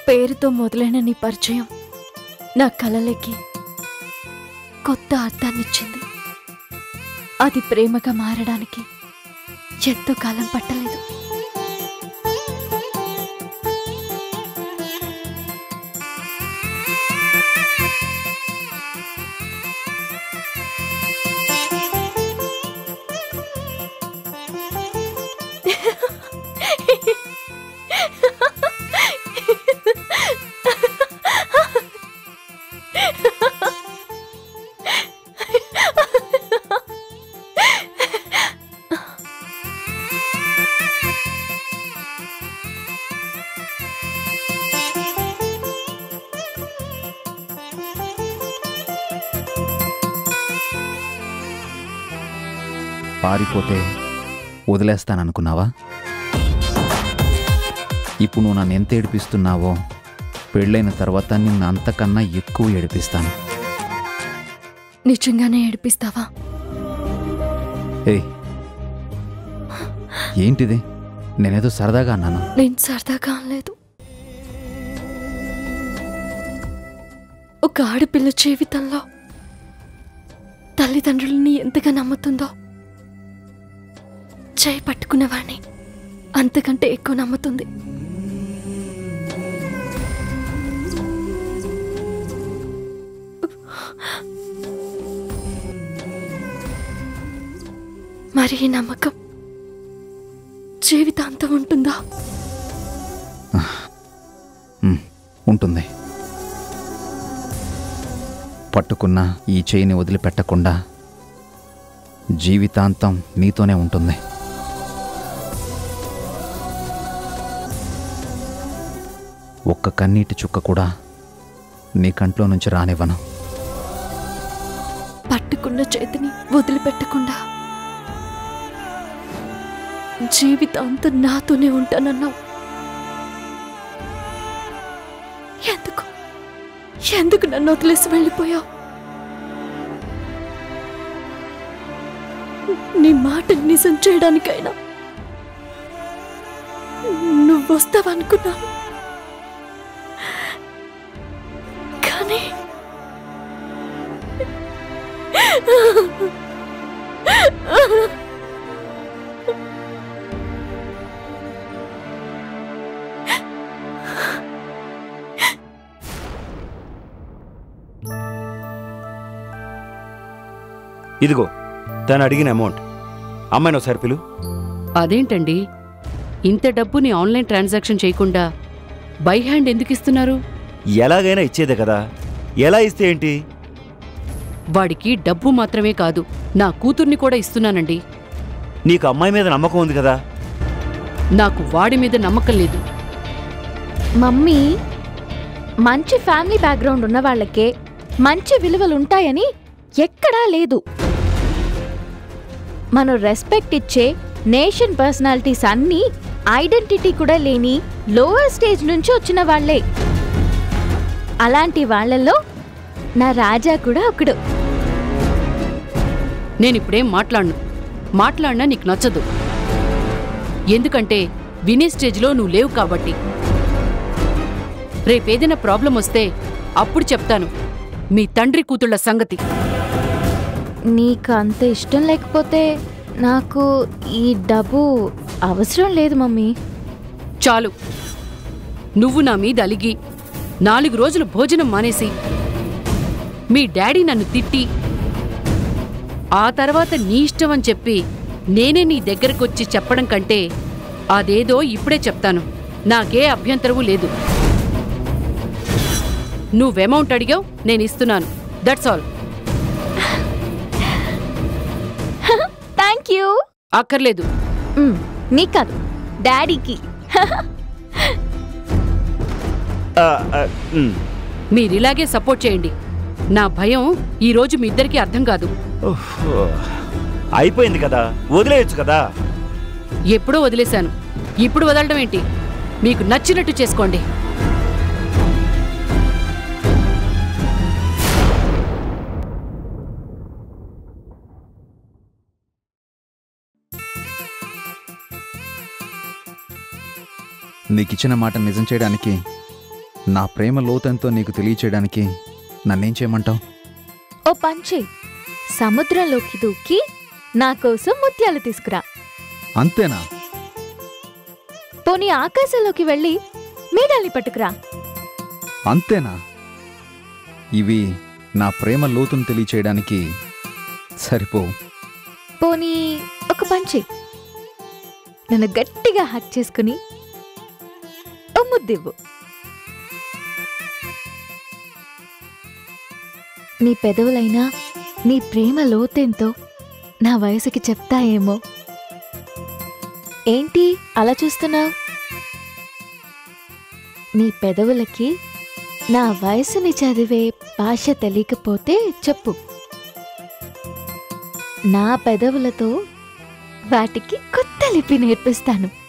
పేరుతో మొదలైన నీ పరిచయం నా కలలకి కొత్త అర్థాన్నిచ్చింది అది ప్రేమగా మారడానికి ఎంతో కాలం పట్టలేదు పారిపోతే వదిలేస్తాననుకున్నావా ఇప్పుడు నువ్వు నన్ను ఎంత ఏడిపిస్తున్నావో పెళ్ళైన తర్వాత నిన్ను అంతకన్నా ఎక్కువ ఏడిపిస్తాను నిజంగానే ఏడిపిస్తావా ఏయ్ ఏంటిది నేనేదో సరదాగా అన్నాను నేను సరదాగా అనలేదు ఒక ఆడపిల్ల జీవితంలో తల్లిదండ్రులని ఎంతగా నమ్ముతుందో చేయి పట్టుకున్నవాణ్ణి అంతకంటే ఎక్కువ నమ్ముతుంది మరి ఈ నమ్మకం జీవితాంతం ఉంటుందా ఉమ్, ఉంటుంది పట్టుకున్న ఈ చేయిని వదిలిపెట్టకుండా జీవితాంతం నీతోనే ఉంటుంది ఒక్క కన్నీటి చుక్క కూడా నీ కంట్లో నుంచి రానివ్వను పట్టుకున్న చేతిని వదిలిపెట్టకుండా జీవితాంతం నాతోనే ఉంటానన్నావు ఎందుకు ఎందుకు నన్ను వదిలేసి వెళ్ళిపోయావు నీ మాట నిజం చేయడానికైనా నువ్వు వస్తావనుకున్నాను కానీ ఇదిగో తను అడిగిన అమౌంట్ అమ్మాయిని ఒకసారి పిలు అదేంటండి ఇంత డబ్బుని ఆన్లైన్ ట్రాన్సాక్షన్ చేయకుండా బై హ్యాండ్ ఎందుకు ఇస్తున్నారు ఎలాగైనా ఇచ్చేదే కదా ఎలా ఇస్తే ఏంటి వాడికి డబ్బు మాత్రమే కాదు నా కూతుర్ని కూడా ఇస్తున్నానండి నీకు అమ్మాయి మీద నమ్మకం ఉంది కదా నాకు వాడి మీద నమ్మకం లేదు మమ్మీ మంచి ఫ్యామిలీ బ్యాక్గ్రౌండ్ ఉన్న వాళ్ళకే మంచి విలువలు ఉంటాయని ఎక్కడా లేదు మనం రెస్పెక్ట్ ఇచ్చే నేషన్ పర్సనాలిటీస్ అన్నీ ఐడెంటిటీ కూడా లేని లోవర్ స్టేజ్ నుంచి వచ్చిన వాళ్ళే అలాంటి వాళ్ళల్లో నా రాజా కూడా ఒకడు నేనిప్పుడేం మాట్లాడను మాట్లాడినా నీకు నచ్చదు ఎందుకంటే వినే స్టేజ్లో నువ్వు లేవు కాబట్టి రేపేదైనా ప్రాబ్లం వస్తే అప్పుడు చెప్తాను మీ తండ్రి కూతుళ్ళ సంగతి నీకు అంత ఇష్టం లేకపోతే నాకు ఈ డబ్బు అవసరం లేదు మమ్మీ చాలు నువ్వు నా మీద అలిగి నాలుగు రోజులు భోజనం మానేసి మీ డాడీ నన్ను తిట్టి ఆ తర్వాత నీ ఇష్టం అని చెప్పి నేనే నీ దగ్గరకొచ్చి చెప్పడం కంటే అదేదో ఇప్పుడే చెప్తాను నాకే అభ్యంతరము లేదు నువ్వెమౌంట్ అడిగావు నేను ఇస్తున్నాను దట్స్ ఆల్ థ్యాంక్ యూ అక్కర్లేదు నీకు కాదు డాడీకి ఆ, ఆ, ఉమ్. మీరిలాగే సపోర్ట్ చేయండి నా భయం ఈరోజు మీ ఇద్దరికీ అర్థం కాదు ఉఫ్. అయిపోయింది కదా వదిలేయచ్చు కదా ఎప్పుడో వదిలేశాను ఇప్పుడు వదలడం ఏంటి మీకు నచ్చినట్టు చేసుకోండి నీకిచ్చిన మాట నిజం చేయడానికి నా ప్రేమ లోతెంతో నీకు తెలియచేయడానికి నన్నేం చేయమంటావు ఓ పంచే సముద్రంలోకి దూకి నా కోసం ముత్యాలు తీసుకురా అంతేనా పోనీ ఆకాశంలోకి వెళ్ళి మేడల్ని పట్టుకురా అంతేనా ఇవి నా ప్రేమ లోతును తెలియచేయడానికి సరిపో పోనీ ఒక పంచే నన్ను గట్టిగా హక్ చేసుకుని ఓ ముద్దివ్వు నీ పెదవులైనా నీ ప్రేమ లోతెంతో నా వయసుకి చెప్తాయేమో ఏంటి అలా చూస్తున్నావు నీ పెదవులకి నా వయసుని చదివే భాష తెలియకపోతే చెప్పు నా పెదవులతో వాటికి కొత్త లిపి నేర్పిస్తాను